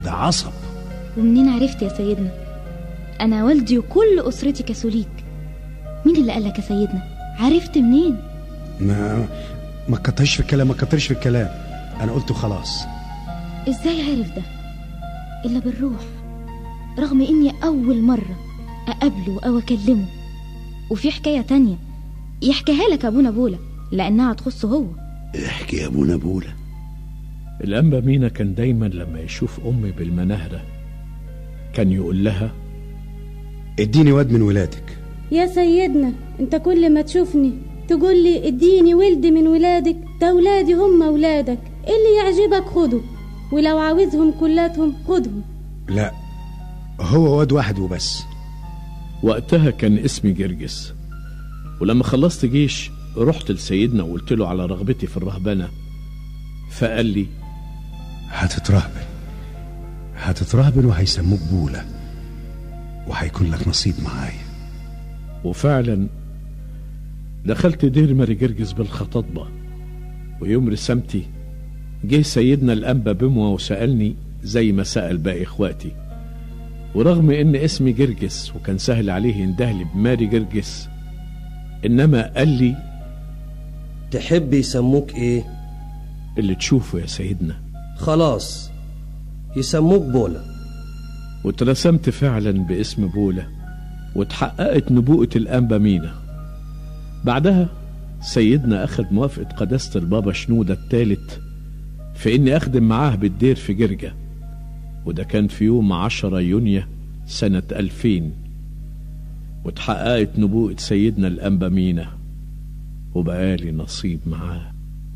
ده عصب ومنين عرفت يا سيدنا انا والدي وكل اسرتي كاثوليك مين اللي قالك يا سيدنا عرفت منين ما ما تكترش في الكلام ما تكترش في الكلام انا قلت خلاص ازاي عرف ده الا بالروح رغم اني اول مره اقابله او اكلمه وفي حكايه تانية يحكيها لك ابونا بولا لانها تخصه هو احكي يا ابونا بولا الأنبا مينا كان دايما لما يشوف أمي بالمناهرة كان يقول لها اديني واد من ولادك يا سيدنا انت كل ما تشوفني تقول لي اديني ولد من ولادك ده ولادي هم ولادك اللي يعجبك خده ولو عاوزهم كلاتهم خدهم لا هو واد واحد وبس وقتها كان اسمي جرجس ولما خلصت جيش رحت لسيدنا وقلت له على رغبتي في الرهبنة فقال لي هتترهبن هتترهبن وهيسموك بولا وهيكون لك نصيب معايا وفعلا دخلت دير ماري جرجس بالخطاطبة ويوم رسمتي جه سيدنا الأنبا بموى وسألني زي ما سأل باقي إخواتي ورغم إن اسمي جرجس وكان سهل عليه يندهلي بماري جرجس إنما قال لي تحب يسموك ايه اللي تشوفه يا سيدنا خلاص يسموك بولا واترسمت فعلا باسم بولا واتحققت نبوءة الأنبا مينا بعدها سيدنا أخذ موافقة قداسة البابا شنودة الثالث في إني أخدم معاه بالدير في جرجة وده كان في يوم عشرة يونيو سنة ألفين واتحققت نبوءة سيدنا الأنبا مينا وبقالي نصيب معاه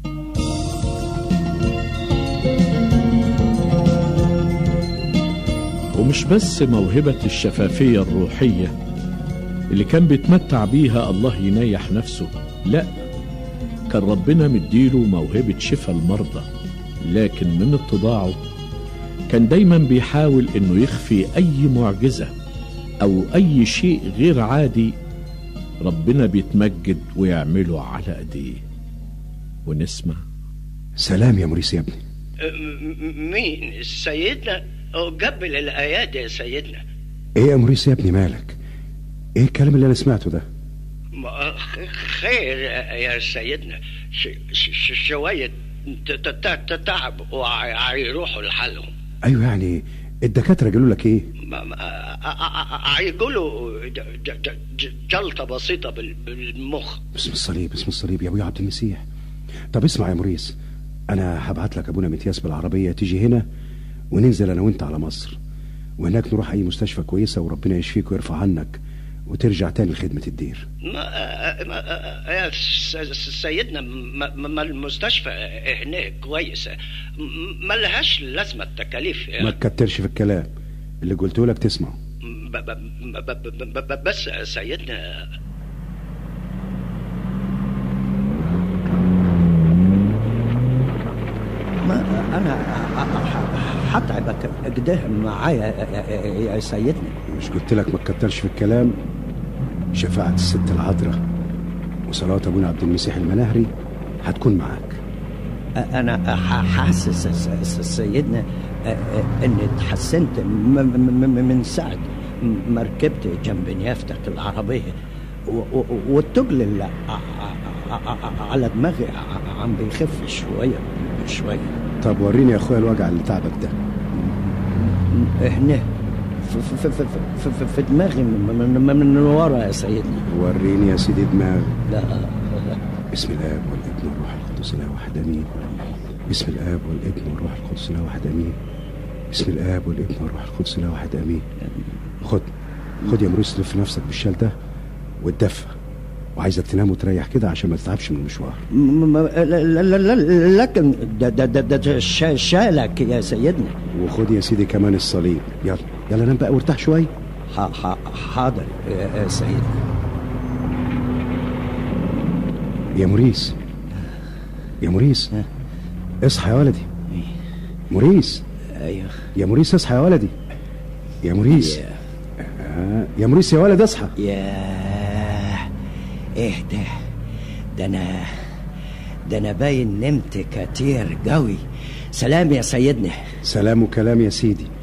ومش بس موهبة الشفافية الروحية اللي كان بيتمتع بيها الله ينيح نفسه لا كان ربنا مديله موهبة شفا المرضى لكن من اتضاعه كان دايما بيحاول انه يخفي اي معجزة او اي شيء غير عادي ربنا بيتمجد ويعمله على ايديه ونسمع سلام يا موريس يا ابني م- مين سيدنا قبل الآيات يا سيدنا ايه يا موريس يا ابني مالك ايه الكلام اللي انا سمعته ده ما- خير يا سيدنا ش- ش- ش- شوية ت- ت- ت- تعب وهيروحوا لحالهم ايوه يعني الدكاتره قالوا لك ايه ما- ما- هيقولوا ج- ج- ج- جلطة بسيطة بال- بالمخ باسم الصليب باسم الصليب يا ابويا عبد المسيح طب اسمع يا موريس انا هبعت لك ابونا متياس بالعربيه تيجي هنا وننزل انا وانت على مصر وهناك نروح اي مستشفى كويسه وربنا يشفيك ويرفع عنك وترجع تاني لخدمه الدير ما ما- يا س- س- سيدنا ما ما المستشفى هناك كويسة م- ما لهاش لازمة التكاليف ما تكترش في الكلام اللي قلته لك تسمعه ب- ب- ب- ب- ب- ب- بس يا سيدنا ما انا هتعبك كده معايا يا سيدنا مش قلت لك ما تكترش في الكلام شفاعة الست العذراء وصلاة ابونا عبد المسيح المناهري هتكون معاك انا حاسس سيدنا اني اتحسنت م- م- م- من ساعه ما ركبت جنب نيافتك العربيه و- و- والتجل اللي ع- ع- ع- على دماغي ع- عم بيخف شويه شويه طب وريني يا اخويا الوجع اللي تعبك ده هنا في, في, في, في, في, في دماغي من, من, من ورا يا سيدنا وريني يا سيدي دماغ لا بسم الاب والابن والروح القدس لا واحد امين بسم الاب والابن والروح القدس لا واحد امين بسم الاب والابن والروح القدس لا واحد امين خد خد يا مريس لف نفسك بالشال ده واتدفى وعايزك تنام وتريح كده عشان ما تتعبش من المشوار م- م- لا- لا- لا- لا- لكن ده ده ده, ده شا- شالك يا سيدنا وخد يا سيدي كمان الصليب يلا يلا نام بقى وارتاح شويه ح- ح- حاضر يا يا سيدنا يا موريس يا موريس اصحى يا ولدي موريس ايوه يا موريس اصحى يا ولدي يا موريس آه، يا موريس يا ولد اصحى ياه ايه ده ده انا ده انا باين نمت كتير قوي سلام يا سيدنا سلام وكلام يا سيدي